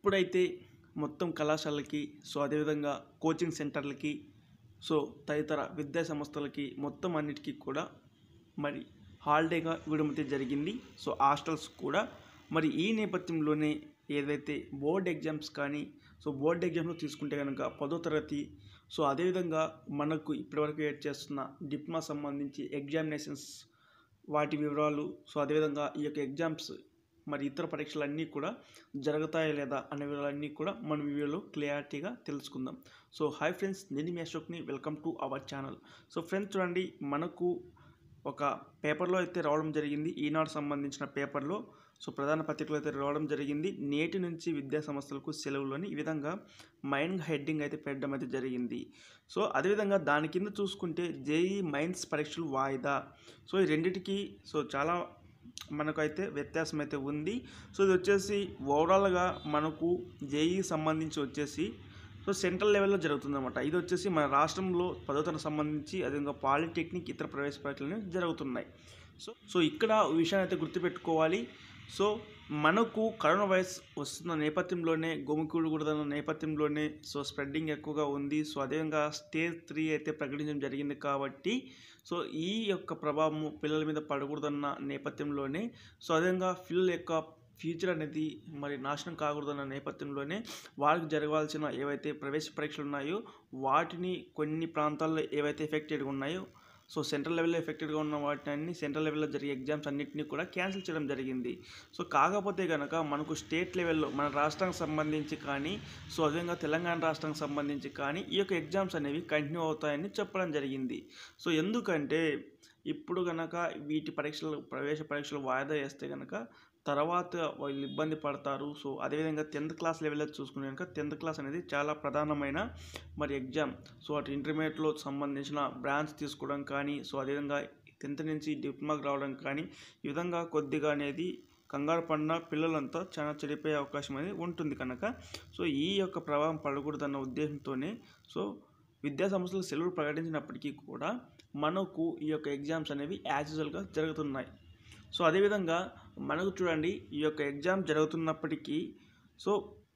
ఇప్పుడైతే మొత్తం కళాశాలకి సో అదేవిధంగా కోచింగ్ సెంటర్లకి సో తదితర విద్యా సంస్థలకి మొత్తం అన్నిటికీ కూడా మరి హాలిడేగా ఇవ్వడం అయితే జరిగింది సో హాస్టల్స్ కూడా మరి ఈ నేపథ్యంలోనే ఏదైతే బోర్డ్ ఎగ్జామ్స్ కానీ సో బోర్డ్ ఎగ్జామ్లో తీసుకుంటే కనుక పదో తరగతి సో అదేవిధంగా మనకు ఇప్పటివరకు ఏడ్ చేస్తున్న డిప్మా సంబంధించి ఎగ్జామినేషన్స్ వాటి వివరాలు సో అదేవిధంగా ఈ యొక్క ఎగ్జామ్స్ మరి ఇతర పరీక్షలన్నీ కూడా జరుగుతాయా లేదా అనే వివరాలన్నీ కూడా మనం వీడియోలో క్లియారిటీగా తెలుసుకుందాం సో హాయ్ ఫ్రెండ్స్ నేను మీ అశోక్ని welcome to our channel so friends చూడండి మనకు ఒక పేపర్లో అయితే రావడం జరిగింది ఈనాడు సంబంధించిన పేపర్లో సో ప్రధాన పత్రికలో అయితే రావడం జరిగింది నేటి నుంచి విద్యా సంస్థలకు సెలవులని ఈ విధంగా మైండ్ హెడ్డింగ్ అయితే పెట్టడం అయితే జరిగింది సో అదేవిధంగా దాని కింద చూసుకుంటే జేఈ మైన్స్ పరీక్షలు వాయిదా సో ఈ రెండిటికి సో చాలా మనకైతే వ్యత్యాసం అయితే ఉంది సో ఇది వచ్చేసి ఓవరాల్గా మనకు జేఈ సంబంధించి వచ్చేసి సో సెంట్రల్ లెవెల్లో జరుగుతుందన్నమాట ఇది వచ్చేసి మన రాష్ట్రంలో పదో తరగతి సంబంధించి అదేవిధంగా పాలిటెక్నిక్ ఇతర ప్రవేశ పరీక్షలు జరుగుతున్నాయి సో సో ఇక్కడ ఈ విషయాన్ని అయితే గుర్తుపెట్టుకోవాలి సో మనకు కరోనా వైరస్ వస్తున్న నేపథ్యంలోనే గోముకూడకూడదన్న నేపథ్యంలోనే సో స్ప్రెడ్డింగ్ ఎక్కువగా ఉంది సో అదేవిధంగా స్టేజ్ త్రీ అయితే ప్రకటించడం జరిగింది కాబట్టి సో ఈ యొక్క ప్రభావం పిల్లల మీద పడకూడదన్న నేపథ్యంలోనే సో అదేవిధంగా పిల్లల యొక్క ఫ్యూచర్ అనేది మరి నాశనం కాకూడదన్న నేపథ్యంలోనే వాళ్ళకి జరగాల్సిన ఏవైతే ప్రవేశ పరీక్షలు ఉన్నాయో వాటిని కొన్ని ప్రాంతాల్లో ఏవైతే ఎఫెక్టెడ్గా ఉన్నాయో సో సెంట్రల్ లెవెల్లో ఎఫెక్టెడ్గా ఉన్న వాటిని అన్ని సెంట్రల్ లెవెల్లో జరిగే ఎగ్జామ్స్ అన్నింటినీ కూడా క్యాన్సిల్ చేయడం జరిగింది సో కాకపోతే కనుక మనకు స్టేట్ లెవెల్లో మన రాష్ట్రానికి సంబంధించి కానీ సో అదేవిధంగా తెలంగాణ రాష్ట్రానికి సంబంధించి కానీ ఈ యొక్క ఎగ్జామ్స్ అనేవి కంటిన్యూ అవుతాయని చెప్పడం జరిగింది సో ఎందుకంటే ఇప్పుడు కనుక వీటి పరీక్షలు ప్రవేశ పరీక్షలు వాయిదా వేస్తే కనుక తర్వాత వాళ్ళు ఇబ్బంది పడతారు సో అదేవిధంగా టెన్త్ క్లాస్ లెవెల్లో చూసుకునే కనుక టెన్త్ క్లాస్ అనేది చాలా ప్రధానమైన మరి ఎగ్జామ్ సో అటు ఇంటర్మీడియట్లో సంబంధించిన బ్రాంచ్ తీసుకోవడం కానీ సో అదేవిధంగా టెన్త్ నుంచి డిప్లొమాకి రావడం కానీ ఈ విధంగా కొద్దిగా అనేది కంగారు పడిన పిల్లలంతా చాలా చెడిపోయే అవకాశం అనేది ఉంటుంది కనుక సో ఈ యొక్క ప్రభావం పడకూడదన్న ఉద్దేశంతోనే సో విద్యా సంస్థలు సెలవులు ప్రకటించినప్పటికీ కూడా మనకు ఈ యొక్క ఎగ్జామ్స్ అనేవి యాజ్ యూజువల్గా జరుగుతున్నాయి సో అదేవిధంగా మనకు చూడండి ఈ యొక్క ఎగ్జామ్ జరుగుతున్నప్పటికీ సో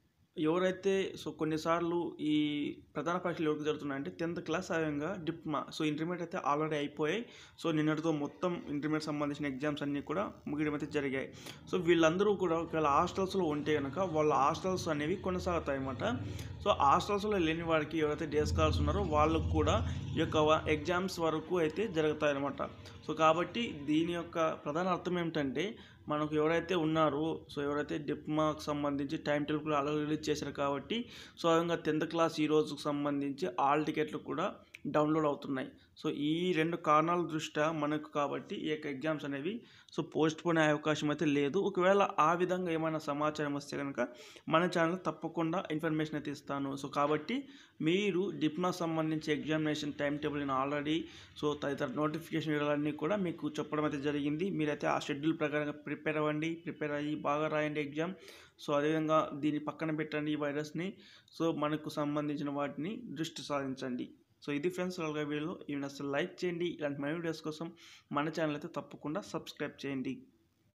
ఎవరైతే సో కొన్నిసార్లు ఈ ప్రధాన పరీక్షలు ఎవరికి జరుగుతున్నాయంటే టెన్త్ క్లాస్ అదేవిధంగా డిప్మా సో ఇంటర్మీడియట్ అయితే ఆల్రెడీ అయిపోయాయి సో నిన్నటితో మొత్తం ఇంటర్మీడియట్ సంబంధించిన ఎగ్జామ్స్ అన్నీ కూడా ముగియడం అయితే జరిగాయి సో వీళ్ళందరూ కూడా ఒకవేళ హాస్టల్స్లో ఉంటే కనుక వాళ్ళ హాస్టల్స్ అనేవి కొనసాగుతాయి అన్నమాట సో హాస్టల్స్లో లేని వారికి ఎవరైతే డే స్కాలర్స్ ఉన్నారో వాళ్ళకు కూడా ఈ యొక్క ఎగ్జామ్స్ వరకు అయితే జరుగుతాయి అన్నమాట సో కాబట్టి దీని యొక్క ప్రధాన అర్థం ఏమిటంటే మనకు ఎవరైతే ఉన్నారో సో ఎవరైతే డిప్మాకు సంబంధించి టైం టేబుల్ అలా రిలీజ్ చేశారు కాబట్టి సో విధంగా టెన్త్ క్లాస్ ఈ రోజుకు సంబంధించి ఆల్ టికెట్లు కూడా డౌన్లోడ్ అవుతున్నాయి సో ఈ రెండు కారణాల దృష్ట్యా మనకు కాబట్టి ఈ యొక్క ఎగ్జామ్స్ అనేవి సో పోస్ట్ పోనే అవకాశం అయితే లేదు ఒకవేళ ఆ విధంగా ఏమైనా సమాచారం వస్తే కనుక మన ఛానల్ తప్పకుండా ఇన్ఫర్మేషన్ అయితే ఇస్తాను సో కాబట్టి మీరు డిప్నా సంబంధించి ఎగ్జామినేషన్ టైం టేబుల్ నేను ఆల్రెడీ సో తదితర నోటిఫికేషన్ వివరాలన్నీ కూడా మీకు చెప్పడం అయితే జరిగింది మీరైతే ఆ షెడ్యూల్ ప్రకారంగా ప్రిపేర్ అవ్వండి ప్రిపేర్ అయ్యి బాగా రాయండి ఎగ్జామ్ సో అదేవిధంగా దీన్ని పక్కన పెట్టండి ఈ వైరస్ని సో మనకు సంబంధించిన వాటిని దృష్టి సాధించండి సో ఇది ఫ్రెండ్స్ అలాగే వీడియో ఇవి అసలు లైక్ చేయండి ఇలాంటి మై వీడియోస్ కోసం మన ఛానల్ అయితే తప్పకుండా సబ్స్క్రైబ్ చేయండి